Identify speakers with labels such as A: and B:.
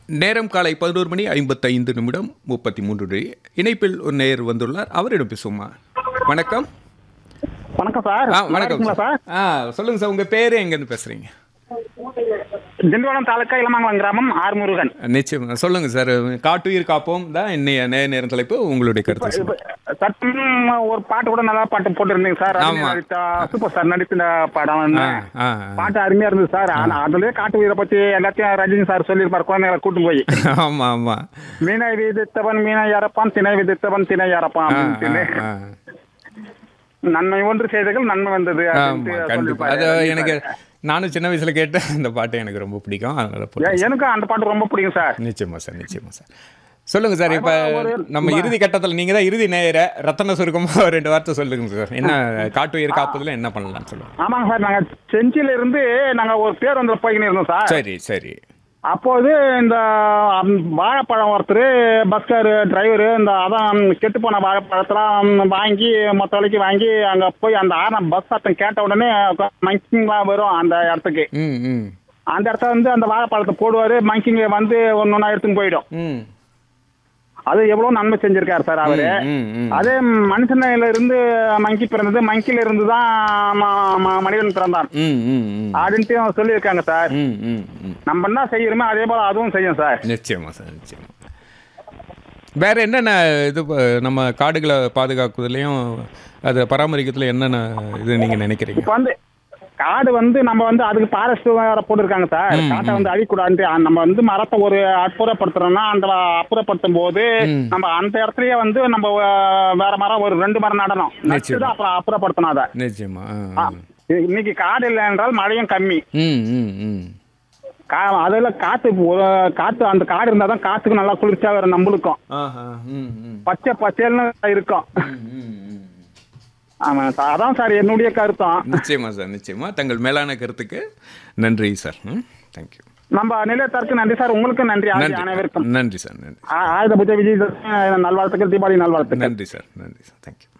A: நேரம் காலை பதினோரு மணி ஐம்பத்தைந்து நிமிடம் முப்பத்தி மூன்று நொடி. இணைப்பில் ஒரு நேயர் வந்துள்ளார் அவரிடம் பேசுவோமா வணக்கம்
B: வணக்கம் சார்
A: ஆ
B: நல்லா
A: வணக்கம்
B: இருக்கீங்களா
A: சார் ஆ சொல்லுங்க சார் உங்க பேரு எங்கேருந்து பேசுறீங்க
B: திண்டிவனம் தாலுக்கா இளமங்கலம் கிராமம் ஆறுமுருகன்
A: நிச்சயம் சொல்லுங்க சார் காட்டுயிர் காப்போம் தான் இன்னைய நேர நேரம் தலைப்பு உங்களுடைய கருத்து
B: இப்ப
A: சொல்லுங்க.
B: சட்டம் ஒரு பாட்டு கூட நல்லா பாட்டு போட்டிருந்தீங்க சார்
A: ஆமா.
B: சூப்பர் ஸ்டார் நடித்த படம் வந்து.
A: ஆ ஆ
B: பாட்டு அருமையா இருந்தது சார் ஆனா அதுலயே காட்டு உயிரை பத்தி எல்லாத்தையும் ரஜினி சார் சொல்லியிருப்பார் குழந்தைகளை கூட்டு போய்
A: ஆமா ஆமா
B: மீனை விதித்தவன் மீனை இறப்பான் திணை விதித்தவன் திணை இறப்பான்
A: ஆ,
B: அப்படின்னு
A: ஆ,
B: சொல்லி,
A: ஆ.
B: நன்மை ஒன்று செய்தகள் நன்மை வந்தது
A: ஆமா
B: அப்படின்ட்டு
A: கண்டிப்பா
B: சொல்லியிருப்பாரு.
A: அது எனக்கு நானும் சின்ன வயசுல கேட்ட அந்த பாட்டு எனக்கு ரொம்ப பிடிக்கும் அதனால போட்டேன்
B: எ- எனக்கும் அந்த பாட்டு ரொம்ப பிடிக்கும் சார்
A: நிச்சயமா சார் நிச்சயமா சார் சொல்லுங்க சார் இப்ப
B: ஒரு-
A: நம்ம இறுதி கட்டத்துல நீங்க தான் இறுதி நேர ரத்தன சுருக்கமா ஒரு ரெண்டு வார்த்தை சொல்லுங்க சார் என்ன காட்டுயிர் காப்பதுல என்ன பண்ணலாம் சொல்லுங்க
B: ஆமாங்க சார் நாங்க செஞ்சில இருந்து நாங்க ஒரு பேர் வந்து போய்கின்னு இருந்தோம் சார்
A: சரி சரி
B: அப்போது இந்த அம், வாழைப்பழம் ஒருத்தர் பஸ்கார் டிரைவரு இந்த அதான் கெட்டு போன வாழைப்பழத்தெல்லாம் வாங்கி மொத்த விலைக்கு வாங்கி அங்கே போய் அந்த ஆரம் பஸ் சத்தம் கேட்ட உடனே மங்கிங்லாம் வரும் அந்த இடத்துக்கு
A: ம் ம்
B: அந்த இடத்துல வந்து அந்த வாழைப்பழத்தை போடுவார் மங்கிங்க வந்து ஒன்று ஒன்றா எடுத்துன்னு போயிடும்
A: ம்
B: அது எவ்வளோ நன்மை செஞ்சிருக்காரு சார் அவரு
A: ம், ம்.
B: அதே மனுஷனில இருந்து மங்கி பிறந்தது மங்கில இருந்து தான் ம- ம- மனிதன் பிறந்தான்
A: ம் ம் ம்
B: அப்படின்ட்டு சொல்லியிருக்காங்க சார்
A: ம் ம் ம்
B: நம்ம என்ன செய்யறோமோ அதே போல அதுவும் செய்யும் சார்
A: நிச்சயமா சார் நிச்சயமா வேற என்னென்ன இது ப- நம்ம காடுகளை பாதுகாக்குறதுலையும் அதை பராமரிக்கிறதுல என்னென்ன இது நீங்க நினைக்கிறீங்க
B: இப்ப வந்து காடு வந்து நம்ம வந்து அதுக்கு ஃபாரஸ்ட் வேற போட்டிருக்காங்க சார் காட்டை வந்து அழிக்கூடாது நம்ம வந்து மரத்தை ஒரு அப்புறப்படுத்துறோம்னா அந்த அப்புறப்படுத்தும் போது
A: ம்.
B: நம்ம அந்த இடத்துலயே வந்து நம்ம அஹ், வேற மரம் ஒரு ரெண்டு மரம் நடணும்
A: நிச்சயமா.
B: நட்டுதான் அப்புறம் அப்புறப்படுத்தணும் அதை
A: நிச்சயமா ஆ,
B: ஆ, இன்னைக்கு காடு இல்லை என்றால் மழையும் கம்மி
A: ம் ம் ம்
B: கா அதில் காத்து ஒரு காத்து அந்த காடு இருந்தால் தான் காத்துக்கு நல்லா குளிர்ச்சியா வேற நம்மளுக்கும்
A: ஆஹா ம் ம்
B: பச்சை பச்சைன்னு இருக்கும்
A: ம், ம், ம்.
B: ஆமாம் சார் அதான் சார் என்னுடைய கருத்தம்
A: நிச்சயமா சார் நிச்சயமா தங்கள் மேலான கருத்துக்கு நன்றி சார் ம் தேங்க்யூ
B: நம்ம நிலையத்தாருக்கு நன்றி சார் உங்களுக்கும் நன்றி ஆகிய
A: நன்றி
B: அனைவருக்கும்
A: நன்றி சார் நன்றி
B: ஆ- ஆயுத பூஜை விஜய் நல்வாழ்த்துக்கள் தீபாவளி நல்வாழ்த்துக்கள்
A: நன்றி சார் நன்றி சார் தேங்க்யூ